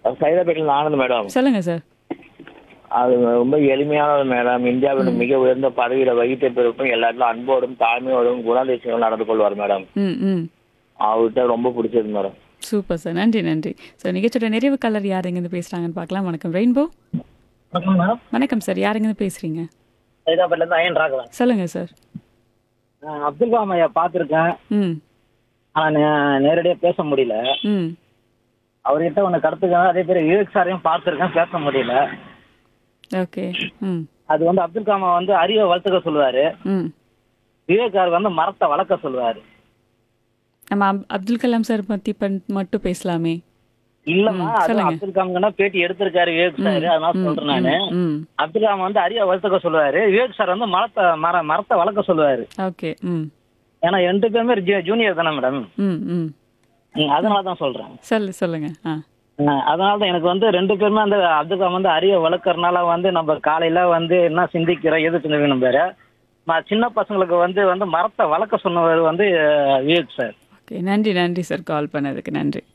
சைதாப்பேட்டில் Anand madam சொல்லுங்க sir அது ரொம்ப எளிமையானது மேடம் இந்தியாவின் மிக உயர்ந்த பதவியில வகித்த பிறப்பும் எல்லாத்திலும் அன்போடும் தாழ்மையோடும் குணாதிசயம் நடந்து கொள்வார் மேடம் ம் ம் அவர்கிட்ட ரொம்ப பிடிச்சது மேடம் சூப்பர் சார் நன்றி நன்றி ஸோ நிகழ்ச்சியோட நிறைவு கலர் யார் எங்கேருந்து பேசுகிறாங்கன்னு பார்க்கலாம் வணக்கம் ரெயின்போ வணக்கம் மேடம் வணக்கம் சார் யார் எங்கேருந்து பேசுகிறீங்க சைதாப்பேட்டிலேருந்து அயன் ராகவன் சொல்லுங்க சார் நான் அப்துல் கலாம் ஐயா பார்த்துருக்கேன் ம் ஆனால் நேரடியாக பேச முடியல ம் அவர்கிட்ட ஒன்று கருத்துக்கேன் அதே பேர் விவேக் சாரையும் பார்த்துருக்கேன் பேச முடியல ஓகே ம் அது வந்து அப்துல் கலாமை வந்து அறிவை வளர்த்துக்க சொல்லுவாரு ம் விவேக் சார் வந்து மரத்தை வளர்க்க சொல்லுவாரு நம்ம அப்- அப்துல் கலாம் சார் பற்றி பண் மட்டும் பேசலாமே இல்லம்மா ம், அது சொல்லுங்க. அப்துல் கலாம்னா பேட்டி எடுத்திருக்காரு விவேக் சார் அதனால ம், சொல்றேன் நானு ம் அப்துல் கலாம் வந்து அறிவை வளர்த்துக்க சொல்லுவாரு விவேக் சார் வந்து மரத்தை மர மரத்தை வளர்க்க சொல்லுவாரு ஓகே ம் ஏன்னா ரெண்டு பேருமே ஜூ- ஜூனியர் தானே மேடம் ம் ம் அதனால தான் சொல்றேன் சொல்லு சொல்லுங்க ஆ அஹ் அதனால தான் எனக்கு வந்து ரெண்டு பேருமே அந்த அப்துல் கலாம் வந்து அறிவை வளர்க்கறனால வந்து நம்ம காலையில வந்து என்ன சிந்திக்கிறோம் எது சிந்திக்கணும் பேரு ம- சின்ன பசங்களுக்கு வந்து வந்து மரத்தை வளர்க்க சொன்னவர் வந்து அஹ், விவேக் சார் ஓகே நன்றி நன்றி சார் கால் பண்ணதுக்கு நன்றி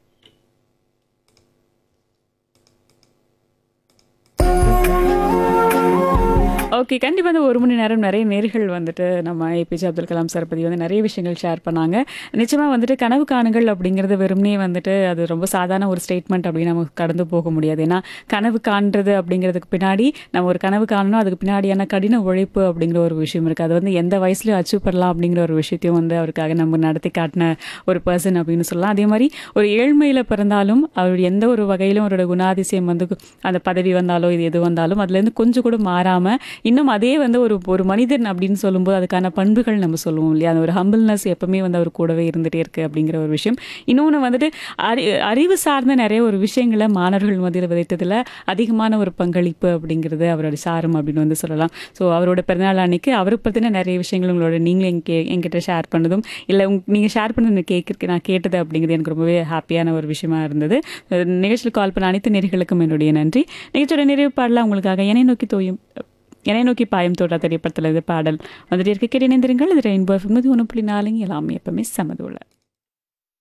ஓகே கண்டிப்பாக இந்த ஒரு மணி நேரம் நிறைய நேர்கள் வந்துட்டு நம்ம ஏபிஜே அப்துல் கலாம் சார் பற்றி வந்து நிறைய விஷயங்கள் ஷேர் பண்ணாங்க நிச்சயமாக வந்துட்டு கனவு காணுங்கள் அப்படிங்கிறது வெறுமனே வந்துட்டு அது ரொம்ப சாதாரண ஒரு ஸ்டேட்மெண்ட் அப்படின்னு நம்ம கடந்து போக முடியாது ஏன்னா கனவு காண்றது அப்படிங்கிறதுக்கு பின்னாடி நம்ம ஒரு கனவு காணணும் அதுக்கு பின்னாடியான கடின உழைப்பு அப்படிங்கிற ஒரு விஷயம் இருக்குது அது வந்து எந்த வயசுலையும் அச்சீவ் பண்ணலாம் அப்படிங்கிற ஒரு விஷயத்தையும் வந்து அவருக்காக நம்ம நடத்தி காட்டின ஒரு பர்சன் அப்படின்னு சொல்லலாம் அதே மாதிரி ஒரு ஏழ்மையில் பிறந்தாலும் அவர் எந்த ஒரு வகையிலும் அவரோட குணாதிசயம் வந்து அந்த பதவி வந்தாலோ இது எது வந்தாலும் அதுலேருந்து கொஞ்சம் கூட மாறாமல் இன்னும் அதே வந்து ஒரு ஒரு மனிதன் அப்படின்னு சொல்லும்போது அதுக்கான பண்புகள் நம்ம சொல்லுவோம் இல்லையா அந்த ஒரு ஹம்பிள்னஸ் எப்பவுமே வந்து அவர் கூடவே இருந்துகிட்டே இருக்கு அப்படிங்கிற ஒரு விஷயம் இன்னொன்று வந்துட்டு அறி அறிவு சார்ந்த நிறைய ஒரு விஷயங்களை மாணவர்கள் மத்தியில் விதைத்ததில் அதிகமான ஒரு பங்களிப்பு அப்படிங்கிறது அவரோட சாரம் அப்படின்னு வந்து சொல்லலாம் ஸோ அவரோட பிறந்தநாள் அன்னைக்கு அவரை பற்றின நிறைய விஷயங்கள் உங்களோட நீங்களும் எங்க என்கிட்ட ஷேர் பண்ணதும் இல்லை உங் நீங்கள் ஷேர் பண்ணது கேட்க நான் கேட்டது அப்படிங்கிறது எனக்கு ரொம்பவே ஹாப்பியான ஒரு விஷயமா இருந்தது அஹ் நிகழ்ச்சியில் கால் பண்ண அனைத்து நேர்களுக்கும் என்னுடைய நன்றி நிகழ்ச்சியோட நிறைவு பாடலாம் உங்களுக்காக என்னை நோக்கி தோயும் என்னை நோக்கி பாயம் தோட்டா திரைப்படத்தில் இது பாடல் வந்துட்டு இருக்க கேட்டு இணைந்திருங்கள் இது ரெயின்போ ஒன்று புள்ளி நாலுங்க எல்லாமே எப்பவுமே சமதுள்ள